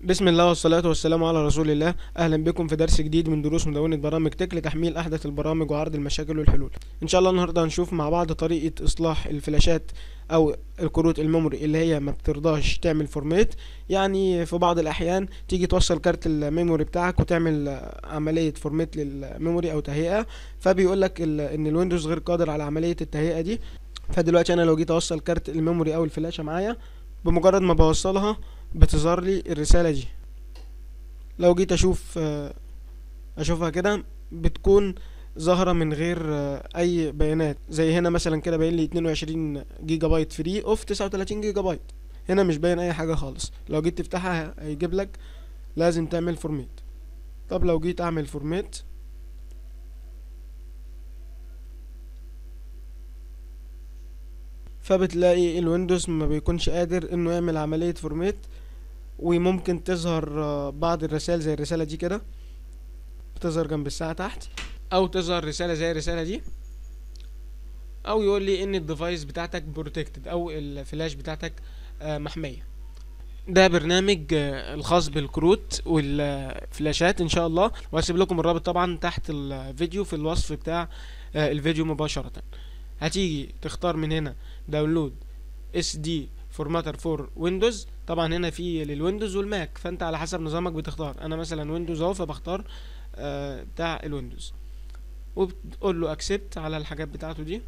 بسم الله والصلاة والسلام على رسول الله أهلا بكم في درس جديد من دروس مدونة برامج تك لتحميل أحدث البرامج وعرض المشاكل والحلول إن شاء الله النهاردة هنشوف مع بعض طريقة إصلاح الفلاشات أو الكروت الميموري اللي هي ما بترضاش تعمل فورمات يعني في بعض الأحيان تيجي توصل كارت الميموري بتاعك وتعمل آه، عملية فورمات للميموري أو تهيئة فبيقول لك إن الويندوز غير قادر على عملية التهيئة دي فدلوقتي أنا لو جيت أوصل كارت الميموري أو الفلاشة معايا بمجرد ما بوصلها بتظهر لي الرسالة دي لو جيت اشوف آه، اشوفها كده بتكون ظاهرة من غير آه، اي بيانات زي هنا مثلا كده باين لي 22 جيجا بايت فري اوف 39 جيجا بايت هنا مش باين اي حاجة خالص لو جيت تفتحها هيجيب لك لازم تعمل فورميت طب لو جيت اعمل فورميت فبتلاقي الويندوز ما بيكونش قادر انه يعمل عملية فورميت وممكن تظهر آه، بعض الرسائل زي الرسالة دي كده بتظهر جنب الساعة تحت او تظهر رسالة زي الرسالة دي او يقول لي ان الديفايس بتاعتك بروتكتد او الفلاش بتاعتك آه، محمية ده برنامج آه، الخاص بالكروت والفلاشات ان شاء الله وهسيب لكم الرابط طبعا تحت الفيديو في الوصف بتاع آه، الفيديو مباشرة هتيجي تختار من هنا داونلود اس دي فورماتر فور ويندوز طبعا هنا في للويندوز والماك فانت على حسب نظامك بتختار انا مثلا ويندوز اهو فبختار آه بتاع الويندوز وبتقول له اكسبت على الحاجات بتاعته دي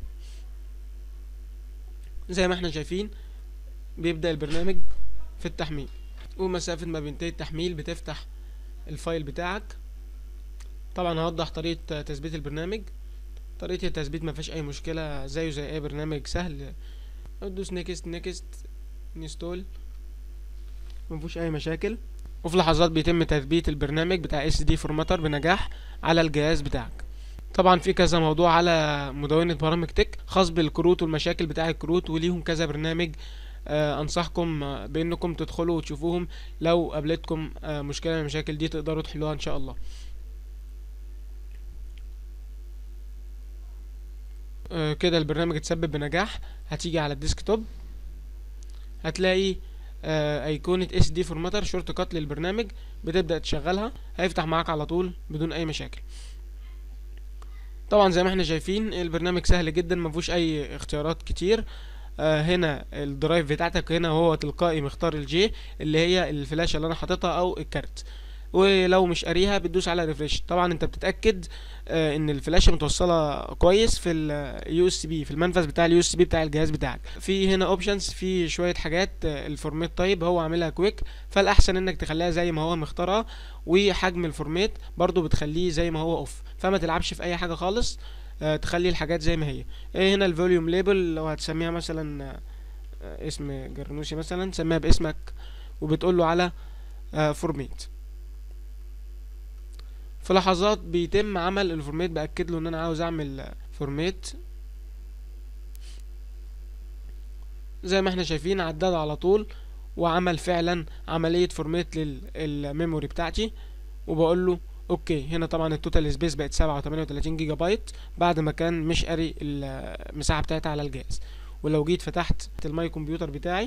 زي ما احنا شايفين بيبدأ البرنامج في التحميل ومسافة ما بينتهي التحميل بتفتح الفايل بتاعك طبعا هوضح طريقة تثبيت البرنامج طريقة التثبيت ما فيهاش اي مشكلة زيه زي اي برنامج سهل ادوس نيكست نيكست انستول مفيهوش اي مشاكل وفي لحظات بيتم تثبيت البرنامج بتاع اس دي فورماتر بنجاح على الجهاز بتاعك طبعا في كذا موضوع على مدونة برامج تك خاص بالكروت والمشاكل بتاع الكروت وليهم كذا برنامج آه انصحكم آه، بانكم تدخلوا وتشوفوهم لو قابلتكم آه مشكلة من المشاكل دي تقدروا تحلوها ان شاء الله آه كده البرنامج اتثبت بنجاح هتيجي على الديسكتوب هتلاقي آه، ايقونة اس دي فورماتر شورت كات للبرنامج بتبدأ تشغلها هيفتح معاك على طول بدون اي مشاكل طبعا زي ما احنا شايفين البرنامج سهل جدا ما فيهوش اي اختيارات كتير آه هنا الدرايف بتاعتك هنا هو تلقائي مختار الجي اللي هي الفلاشة اللي انا حاططها او الكارت ولو مش قاريها بتدوس على ريفريش طبعا انت بتتاكد آه ان الفلاشه متوصله كويس في اليو اس بي في المنفذ بتاع اليو اس بي بتاع الجهاز بتاعك في هنا اوبشنز في شويه حاجات آه الفورمات طيب هو عاملها كويك فالاحسن انك تخليها زي ما هو مختارها وحجم الفورمات برضو بتخليه زي ما هو اوف فما تلعبش في اي حاجه خالص آه تخلي الحاجات زي ما هي آه هنا الفوليوم ليبل لو هتسميها مثلا آه آه، اسم جرنوشي مثلا سميها باسمك وبتقول له على آه فورمات في لحظات بيتم عمل الفورمات باكد له ان انا عاوز اعمل فورمات زي ما احنا شايفين عداد على طول وعمل فعلا عملية فورمات للميموري بتاعتي وبقول له اوكي هنا طبعا التوتال سبيس بقت سبعة وتمانية وتلاتين جيجا بايت بعد ما كان مش قاري المساحة بتاعتها على الجهاز ولو جيت فتحت الماي كمبيوتر بتاعي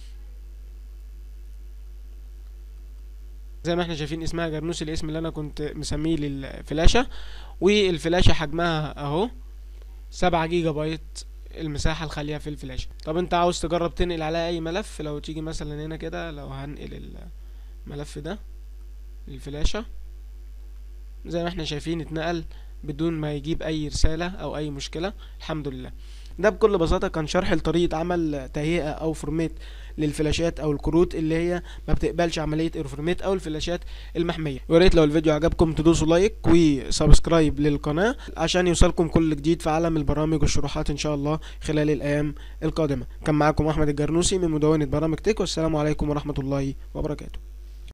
زي ما احنا شايفين اسمها جرنوس الاسم اللي انا كنت مسميه للفلاشة والفلاشة حجمها اهو سبعة جيجا بايت المساحة الخالية في الفلاشة طب انت عاوز تجرب تنقل عليها اي ملف لو تيجي مثلا هنا كده لو هنقل الملف ده للفلاشة زي ما احنا شايفين اتنقل بدون ما يجيب اي رسالة او اي مشكلة الحمد لله ده بكل بساطة كان شرح لطريقة عمل تهيئة او فورمات للفلاشات او الكروت اللي هي ما بتقبلش عملية الفورمات او الفلاشات المحمية ويا ريت لو الفيديو عجبكم تدوسوا لايك وسبسكرايب للقناة عشان يوصلكم كل جديد في عالم البرامج والشروحات ان شاء الله خلال الايام القادمة كان معاكم احمد الجرنوسي من مدونة برامج تك والسلام عليكم ورحمة الله وبركاته